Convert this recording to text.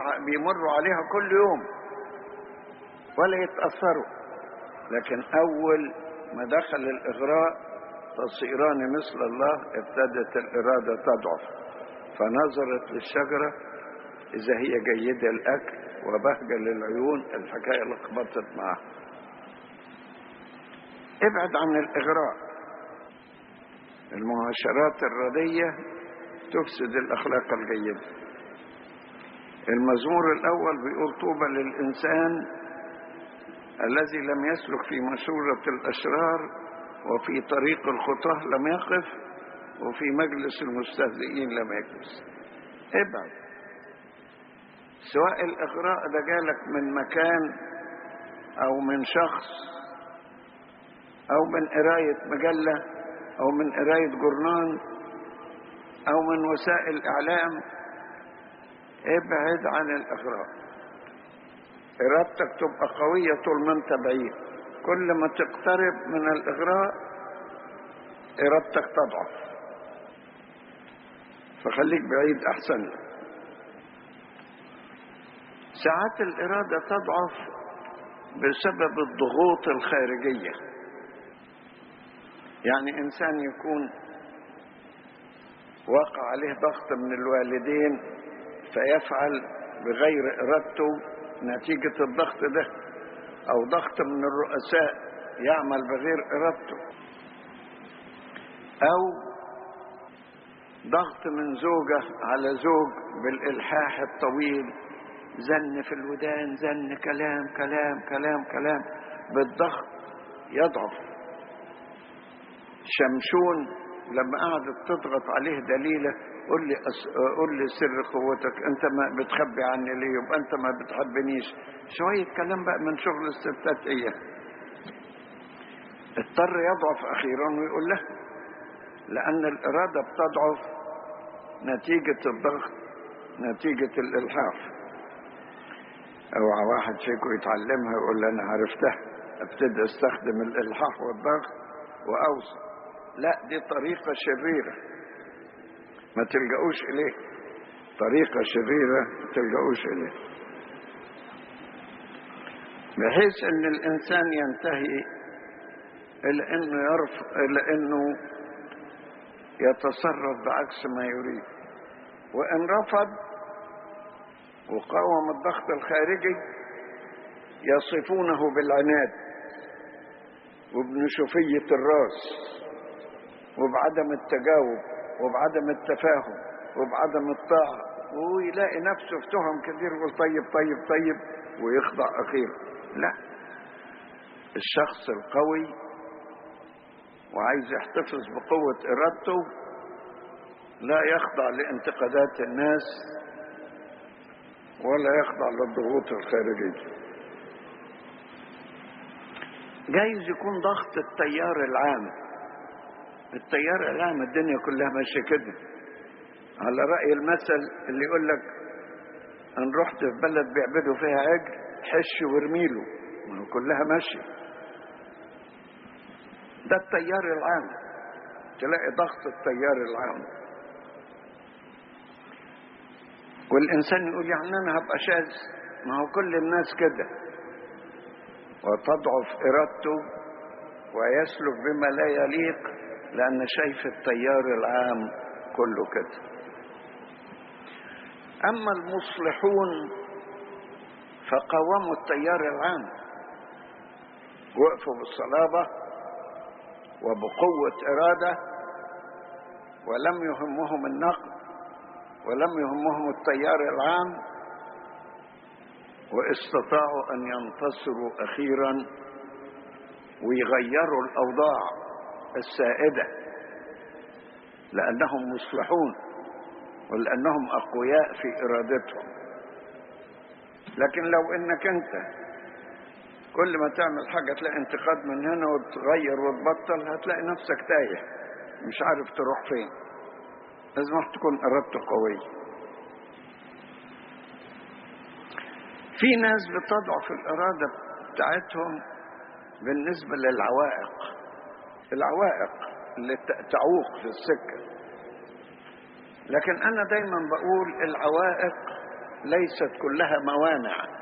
بيمر بيمروا عليها كل يوم ولا يتأثروا لكن أول ما دخل الإغراء تصيران مثل الله ابتدت الإرادة تضعف فنظرت للشجرة إذا هي جيدة الأكل وبهجة للعيون الحكاية لخبطت معها ابعد عن الإغراء المعاشرات الردية تفسد الأخلاق الجيدة المزمور الأول بيقول طوبى للإنسان الذي لم يسلك في مشورة الأشرار وفي طريق الخطاه لم يقف وفي مجلس المستهزئين لم يجلس ابعد سواء الإغراء ده جالك من مكان أو من شخص أو من قراية مجلة أو من قراية جورنال أو من وسائل إعلام ابعد عن الإغراء إرادتك تبقى قوية طول ما أنت بعيد كل ما تقترب من الإغراء إرادتك تضعف فخليك بعيد أحسن لك ساعات الإرادة تضعف بسبب الضغوط الخارجية يعني إنسان يكون وقع عليه ضغط من الوالدين فيفعل بغير إرادته نتيجة الضغط ده أو ضغط من الرؤساء يعمل بغير إرادته أو ضغط من زوجة على زوج بالإلحاح الطويل زن في الودان زن كلام كلام كلام كلام بالضغط يضعف شمشون لما قعدت تضغط عليه دليله قول لي أس... قول لي سر قوتك انت ما بتخبي عني ليه يبقى انت ما بتحبنيش شويه كلام بقى من شغل الستات ايه اضطر يضعف اخيرا ويقول له لان الاراده بتضعف نتيجه الضغط نتيجه الالحاح اوعى واحد فيكم يتعلمها يقول لي انا عرفتها ابتدي استخدم الالحاح والضغط واوصل لا دي طريقه شريره ما تلجأوش إليه طريقة شريرة ما تلجأوش إليه بحيث أن الإنسان ينتهي إلى أنه يرف إلى أنه يتصرف بعكس ما يريد وإن رفض وقاوم الضغط الخارجي يصفونه بالعناد وبنشوفية الراس وبعدم التجاوب وبعدم التفاهم وبعدم الطاعة ويلاقي نفسه في تهم كثير يقول طيب طيب طيب ويخضع أخيرا لا الشخص القوي وعايز يحتفظ بقوة إرادته لا يخضع لانتقادات الناس ولا يخضع للضغوط الخارجية جايز يكون ضغط التيار العام التيار العام الدنيا كلها ماشيه كده على رأي المثل اللي يقول لك ان رحت في بلد بيعبدوا فيها عجل حش وارميله ما هو كلها ماشيه ده التيار العام تلاقي ضغط التيار العام والإنسان يقول يعني أنا هبقى شاذ ما هو كل الناس كده وتضعف إرادته ويسلك بما لا يليق لأن شايف التيار العام كله كده أما المصلحون فقاوموا التيار العام وقفوا بالصلابة وبقوة إرادة ولم يهمهم النقد ولم يهمهم التيار العام واستطاعوا أن ينتصروا أخيرا ويغيروا الأوضاع السائدة لأنهم مصلحون ولأنهم أقوياء في إرادتهم لكن لو إنك أنت كل ما تعمل حاجة تلاقي انتقاد من هنا وتغير وتبطل هتلاقي نفسك تايه مش عارف تروح فين لازم تكون إرادته قوية في ناس بتضعف الإرادة بتاعتهم بالنسبة للعوائق العوائق اللي تعوق في السكة لكن أنا دايما بقول العوائق ليست كلها موانع